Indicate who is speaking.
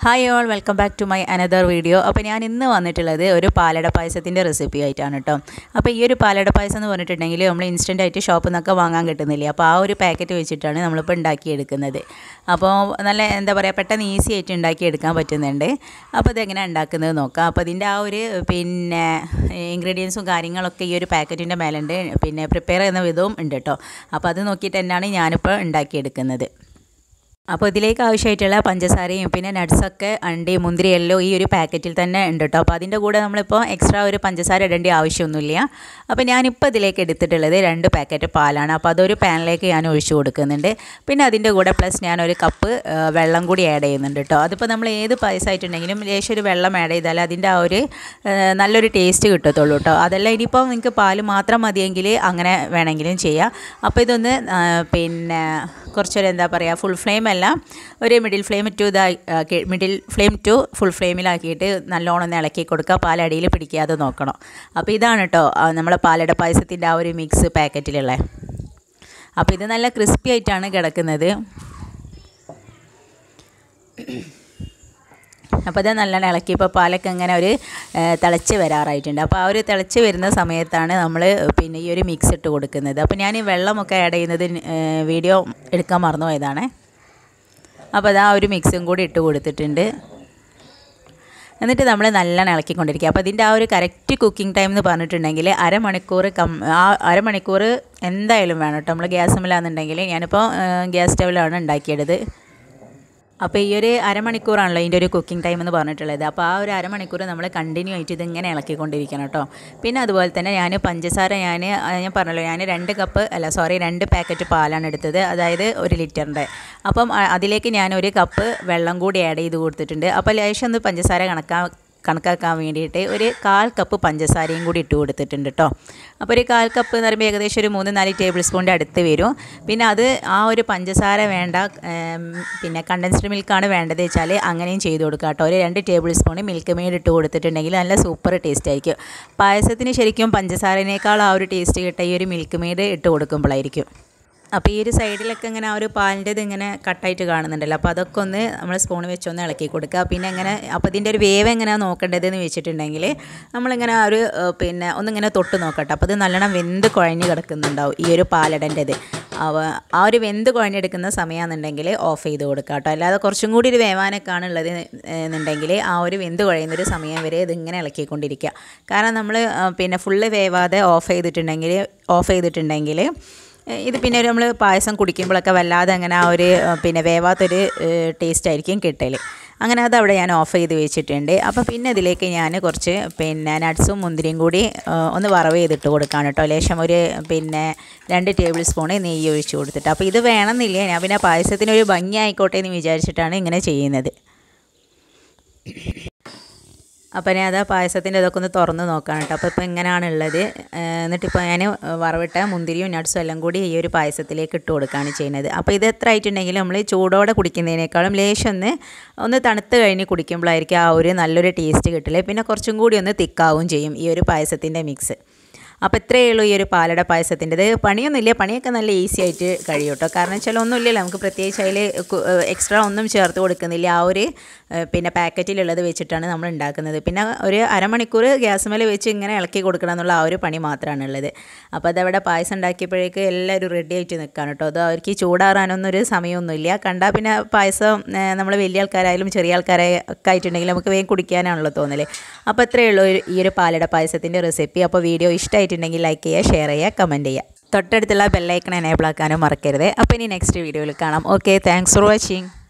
Speaker 1: hi all welcome back to my another video അപ്പോൾ ഞാൻ ഇന്ന് വന്നിട്ടുള്ളത് ഒരു പാലട പായസത്തിൻ്റെ റെസിപ്പി ആയിട്ടാണ് കേട്ടോ അപ്പോൾ ഈ ഒരു പാലട പായസം എന്ന് പറഞ്ഞിട്ടുണ്ടെങ്കിൽ നമ്മൾ ഇൻസ്റ്റൻ്റ് ആയിട്ട് ഷോപ്പിൽ നിന്നൊക്കെ വാങ്ങാൻ കിട്ടുന്നില്ല അപ്പോൾ ആ ഒരു പാക്കറ്റ് വെച്ചിട്ടാണ് നമ്മളിപ്പോൾ ഉണ്ടാക്കിയെടുക്കുന്നത് അപ്പോൾ നല്ല എന്താ പറയുക പെട്ടെന്ന് ഈസി ആയിട്ട് ഉണ്ടാക്കിയെടുക്കാൻ പറ്റുന്നുണ്ട് അപ്പോൾ ഇതെങ്ങനെ ഉണ്ടാക്കുന്നത് നോക്കാം അപ്പോൾ അതിൻ്റെ ആ ഒരു പിന്നെ ഇൻഗ്രീഡിയൻസും കാര്യങ്ങളൊക്കെ ഈ ഒരു പാക്കറ്റിൻ്റെ മേലുണ്ട് പിന്നെ പ്രിപ്പയർ ചെയ്യുന്ന വിധവും ഉണ്ട് കേട്ടോ അപ്പോൾ അത് നോക്കിയിട്ട് തന്നെയാണ് ഞാനിപ്പോൾ ഉണ്ടാക്കിയെടുക്കുന്നത് അപ്പോൾ ഇതിലേക്ക് ആവശ്യമായിട്ടുള്ള പഞ്ചസാരയും പിന്നെ നട്ട്സൊക്കെ അണ്ടി മുന്തിരി എല്ലാം ഈ ഒരു പാക്കറ്റിൽ തന്നെ ഉണ്ട് കേട്ടോ അപ്പോൾ അതിൻ്റെ കൂടെ നമ്മളിപ്പോൾ എക്സ്ട്രാ ഒരു പഞ്ചസാര ഇടേണ്ട ആവശ്യമൊന്നുമില്ല അപ്പോൾ ഞാനിപ്പോൾ ഇതിലേക്ക് എടുത്തിട്ടുള്ളത് രണ്ട് പാക്കറ്റ് പാലാണ് അപ്പോൾ അതൊരു പാനിലേക്ക് ഞാൻ ഒഴിച്ചു കൊടുക്കുന്നുണ്ട് പിന്നെ അതിൻ്റെ കൂടെ പ്ലസ് ഞാനൊരു കപ്പ് വെള്ളം കൂടി ആഡ് ചെയ്യുന്നുണ്ട് കേട്ടോ അതിപ്പോൾ നമ്മൾ ഏത് പായസമായിട്ടുണ്ടെങ്കിലും ലേശം ഒരു വെള്ളം ആഡ് ചെയ്താൽ അതിൻ്റെ ആ ഒരു നല്ലൊരു ടേസ്റ്റ് കിട്ടത്തുള്ളൂ കേട്ടോ അതല്ല ഇനിയിപ്പോൾ നിങ്ങൾക്ക് പാല് മാത്രം മതിയെങ്കിൽ അങ്ങനെ വേണമെങ്കിലും ചെയ്യാം അപ്പോൾ ഇതൊന്ന് പിന്നെ കുറച്ചൊരു എന്താ പറയുക ഫുൾ ഫ്ലെയിം അല്ല ഒരു മിഡിൽ ഫ്ലെയിം ടു ഇതാക്കി മിഡിൽ ഫ്ലെയിം ടു ഫുൾ ഫ്ലെയിമിലാക്കിയിട്ട് നല്ലോണം ഒന്ന് ഇളക്കി കൊടുക്കുക പാലടിയിൽ പിടിക്കാതെ നോക്കണം അപ്പോൾ ഇതാണ് കേട്ടോ നമ്മളെ പാലട പായസത്തിൻ്റെ ആ ഒരു മിക്സ് പാക്കറ്റിലുള്ള അപ്പോൾ ഇത് നല്ല ക്രിസ്പി ആയിട്ടാണ് കിടക്കുന്നത് അപ്പോൾ അത് നല്ലോണം ഇളക്കി ഇപ്പോൾ പാലൊക്കെ ഇങ്ങനെ ഒരു തിളച്ച് വരാറായിട്ടുണ്ട് അപ്പോൾ ആ ഒരു തിളച്ച് വരുന്ന സമയത്താണ് നമ്മൾ പിന്നെ ഈ ഒരു മിക്സ് ഇട്ട് കൊടുക്കുന്നത് അപ്പോൾ ഞാൻ ഈ വെള്ളമൊക്കെ ആഡ് ചെയ്യുന്നത് വീഡിയോ എടുക്കാൻ മറന്നു പോയതാണ് അപ്പോൾ അത് ആ ഒരു മിക്സും കൂടി ഇട്ട് കൊടുത്തിട്ടുണ്ട് എന്നിട്ട് നമ്മൾ നല്ലോണം ഇളക്കിക്കൊണ്ടിരിക്കുക അപ്പോൾ ഇതിൻ്റെ ആ ഒരു കറക്റ്റ് കുക്കിംഗ് ടൈം എന്ന് പറഞ്ഞിട്ടുണ്ടെങ്കിൽ അരമണിക്കൂർ കം ആ അരമണിക്കൂർ എന്തായാലും വേണം കേട്ടോ നമ്മൾ ഗ്യാസുമില്ലാന്നുണ്ടെങ്കിൽ ഞാനിപ്പോൾ ഗ്യാസ് സ്റ്റവിലാണ് ഉണ്ടാക്കിയത് അപ്പോൾ ഈ ഒരു അരമണിക്കൂറാണല്ലോ ഇതിൻ്റെ ഒരു കുക്കിംഗ് ടൈം എന്ന് പറഞ്ഞിട്ടുള്ളത് അപ്പോൾ ആ ഒരു അരമണിക്കൂർ നമ്മൾ കണ്ടിന്യൂ ആയിട്ട് ഇതിങ്ങനെ ഇളക്കിക്കൊണ്ടിരിക്കണം കേട്ടോ പിന്നെ അതുപോലെ തന്നെ ഞാൻ പഞ്ചസാര ഞാൻ ഞാൻ പറഞ്ഞല്ലോ ഞാൻ രണ്ട് കപ്പ് അല്ല സോറി രണ്ട് പാക്കറ്റ് പാലാണ് എടുത്തത് അതായത് ഒരു ലിറ്ററിൻ്റെ അപ്പം അതിലേക്ക് ഞാൻ ഒരു കപ്പ് വെള്ളം കൂടി ആഡ് ചെയ്ത് കൊടുത്തിട്ടുണ്ട് അപ്പോൾ ലേശം ഒന്ന് പഞ്ചസാര കണക്കാ കണക്കാക്കാൻ വേണ്ടിയിട്ട് ഒരു കാൽ കപ്പ് പഞ്ചസാരയും കൂടി ഇട്ട് കൊടുത്തിട്ടുണ്ട് കേട്ടോ അപ്പോൾ ഒരു കാൽ കപ്പ് എന്ന് പറയുമ്പോൾ ഏകദേശം ഒരു മൂന്ന് നാല് ടേബിൾ സ്പൂണിൻ്റെ അടുത്ത് വരും പിന്നെ അത് ആ ഒരു പഞ്ചസാര വേണ്ട പിന്നെ കണ്ടൻസ്ഡ് മിൽക്കാണ് വേണ്ടത് വെച്ചാൽ അങ്ങനെയും ചെയ്ത് കൊടുക്കുക കേട്ടോ ഒരു രണ്ട് ടേബിൾ സ്പൂൺ മിൽക്ക് മെയ്ഡ് ഇട്ട് കൊടുത്തിട്ടുണ്ടെങ്കിൽ നല്ല സൂപ്പർ ടേസ്റ്റ് ആയിരിക്കും പായസത്തിന് ശരിക്കും പഞ്ചസാരനേക്കാൾ ആ ഒരു ടേസ്റ്റ് കിട്ടുക ഈ ഒരു മിൽക്ക് മെയ്ഡ് ഇട്ട് കൊടുക്കുമ്പോഴായിരിക്കും അപ്പോൾ ഈ ഒരു സൈഡിലൊക്കെ ഇങ്ങനെ ആ ഒരു പാലിൻ്റെത് ഇങ്ങനെ കട്ടായിട്ട് കാണുന്നുണ്ടല്ലോ അപ്പോൾ അതൊക്കെ ഒന്ന് നമ്മൾ സ്പൂൺ വെച്ചൊന്ന് ഇളക്കി കൊടുക്കുക പിന്നെ ഇങ്ങനെ അപ്പോൾ ഇതിൻ്റെ ഒരു വേവ് എങ്ങനെയാണ് നോക്കേണ്ടതെന്ന് വെച്ചിട്ടുണ്ടെങ്കിൽ നമ്മളിങ്ങനെ ആ ഒരു പിന്നെ ഒന്നിങ്ങനെ തൊട്ട് നോക്കട്ടെ അപ്പോൾ അത് നല്ലോണം വെന്ത് കുഴഞ്ഞ് കിടക്കുന്നുണ്ടാവും ഈ ഒരു പാലടൻ്റെത് ആ ഒരു വെന്ത് കുഴഞ്ഞെടുക്കുന്ന സമയമാണെന്നുണ്ടെങ്കിൽ ഓഫ് ചെയ്ത് കൊടുക്കുക കേട്ടോ അല്ലാതെ കുറച്ചും കൂടി ഒരു വേവാനൊക്കെയാണ് ഉള്ളത് എന്നുണ്ടെങ്കിൽ ആ ഒരു വെന്ത് കുഴയുന്നൊരു സമയം വരെ ഇതിങ്ങനെ ഇളക്കിക്കൊണ്ടിരിക്കുക കാരണം നമ്മൾ പിന്നെ ഫുള്ള് വേവാതെ ഓഫ് ചെയ്തിട്ടുണ്ടെങ്കിൽ ഓഫ് ചെയ്തിട്ടുണ്ടെങ്കിൽ ഇത് പിന്നെ നമ്മൾ പായസം കുടിക്കുമ്പോഴൊക്കെ വല്ലാതെ അങ്ങനെ ആ ഒരു പിന്നെ വേവാത്തൊരു ടേസ്റ്റ് ആയിരിക്കും കിട്ടൽ അങ്ങനെ അത് അവിടെ ഞാൻ ഓഫ് ചെയ്ത് വെച്ചിട്ടുണ്ട് അപ്പോൾ പിന്നെ ഇതിലേക്ക് ഞാൻ കുറച്ച് പിന്നെ നട്ട്സും മുന്തിരിയും കൂടി ഒന്ന് വറവ് ചെയ്തിട്ട് കൊടുക്കുകയാണ് കേട്ടോ ലേശം ഒരു പിന്നെ രണ്ട് ടേബിൾ സ്പൂണ് നെയ്യ് ഒഴിച്ച് കൊടുത്തിട്ട് അപ്പോൾ ഇത് വേണമെന്നില്ല ഞാൻ പിന്നെ പായസത്തിനൊരു ഭംഗി ആയിക്കോട്ടെ എന്ന് വിചാരിച്ചിട്ടാണ് ഇങ്ങനെ ചെയ്യുന്നത് അപ്പോൾ ഞാൻ അത് പായസത്തിൻ്റെ ഇതൊക്കെ ഒന്ന് തുറന്ന് നോക്കാം കേട്ടോ അപ്പോൾ ഇപ്പോൾ ഇങ്ങനെയാണ് ഉള്ളത് എന്നിട്ടിപ്പോൾ ഞാൻ വറവിട്ട മുന്തിരിയും നട്ട്സും എല്ലാം കൂടി ഈ ഒരു പായസത്തിലേക്ക് ഇട്ട് കൊടുക്കുകയാണ് ചെയ്യുന്നത് അപ്പോൾ ഇത് എത്ര ആയിട്ടുണ്ടെങ്കിൽ നമ്മൾ ചൂടോടെ കുടിക്കുന്നതിനേക്കാളും ലേശം ഒന്ന് ഒന്ന് തണുത്ത് കഴിഞ്ഞ് കുടിക്കുമ്പോഴായിരിക്കും ആ ഒരു നല്ലൊരു ടേസ്റ്റ് കിട്ടില്ല പിന്നെ കുറച്ചും കൂടി ഒന്ന് തിക്കാവും ചെയ്യും ഈ ഒരു പായസത്തിൻ്റെ മിക്സ് അപ്പോൾ ഇത്രയേ ഉള്ളൂ ഈ ഒരു പാലട പായസത്തിൻ്റെത് പണിയൊന്നുമില്ല പണിയൊക്കെ നല്ല ഈസി ആയിട്ട് കഴിയും കേട്ടോ കാരണം വെച്ചാൽ ഒന്നുമില്ലല്ലോ നമുക്ക് പ്രത്യേകിച്ച് അതിൽ എക്സ്ട്രാ ഒന്നും ചേർത്ത് കൊടുക്കുന്നില്ല ആ ഒരു പിന്നെ പാക്കറ്റിലുള്ളത് വെച്ചിട്ടാണ് നമ്മൾ ഉണ്ടാക്കുന്നത് പിന്നെ ഒരു അരമണിക്കൂർ ഗ്യാസ് മേലെ വെച്ച് ഇങ്ങനെ ഇളക്കി കൊടുക്കണം എന്നുള്ള ആ ഒരു പണി മാത്രമാണ് ഉള്ളത് അപ്പോൾ അതവിടെ പായസം ഉണ്ടാക്കിയപ്പോഴേക്ക് എല്ലാവരും റെഡി ആയിട്ട് നിൽക്കുകയാണ് കേട്ടോ അത് അവർക്ക് ചൂടാറാനൊന്നും ഒരു സമയമൊന്നുമില്ല കണ്ടാൽ പിന്നെ പായസം നമ്മൾ വലിയ ആൾക്കാരായാലും ചെറിയ ആൾക്കാരെ ഒക്കെ ആയിട്ടുണ്ടെങ്കിൽ നമുക്ക് വേഗം കുടിക്കാനാണല്ലോ തോന്നല് അപ്പോൾ ഇത്രയേ ഉള്ളൂ ഈ ഒരു പാലട പായസത്തിൻ്റെ റെസിപ്പി അപ്പോൾ വീഡിയോ ഇഷ്ടമായിട്ടുണ്ടെങ്കിൽ ലൈക്ക് ചെയ്യുക ഷെയർ ചെയ്യുക കമൻറ്റ് ചെയ്യുക തൊട്ടടുത്തുള്ള ബെല്ലൈക്കൺ എനേബിൾ ആക്കാനും മറക്കരുത് അപ്പോൾ ഇനി നെക്സ്റ്റ് വീഡിയോയിൽ കാണാം ഓക്കെ താങ്ക്സ് ഫോർ വാച്ചിങ്